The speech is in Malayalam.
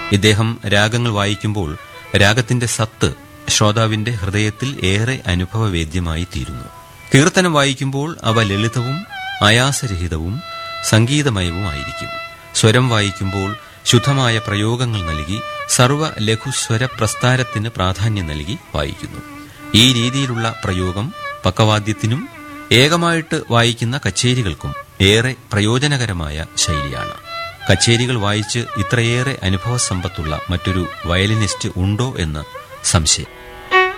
ഇദ്ദേഹം രാഗങ്ങൾ വായിക്കുമ്പോൾ രാഗത്തിന്റെ സത്ത് ശ്രോതാവിന്റെ ഹൃദയത്തിൽ ഏറെ അനുഭവവേദ്യമായി തീരുന്നു കീർത്തനം വായിക്കുമ്പോൾ അവ ലളിതവും ആയാസരഹിതവും സംഗീതമയവുമായിരിക്കും സ്വരം വായിക്കുമ്പോൾ ശുദ്ധമായ പ്രയോഗങ്ങൾ നൽകി സർവ ലഘുസ്വര പ്രസ്ഥാരത്തിന് പ്രാധാന്യം നൽകി വായിക്കുന്നു ഈ രീതിയിലുള്ള പ്രയോഗം പക്കവാദ്യത്തിനും ഏകമായിട്ട് വായിക്കുന്ന കച്ചേരികൾക്കും ഏറെ പ്രയോജനകരമായ ശൈലിയാണ് കച്ചേരികൾ വായിച്ച് ഇത്രയേറെ അനുഭവസമ്പത്തുള്ള മറ്റൊരു വയലിനിസ്റ്റ് ഉണ്ടോ എന്ന് സംശയം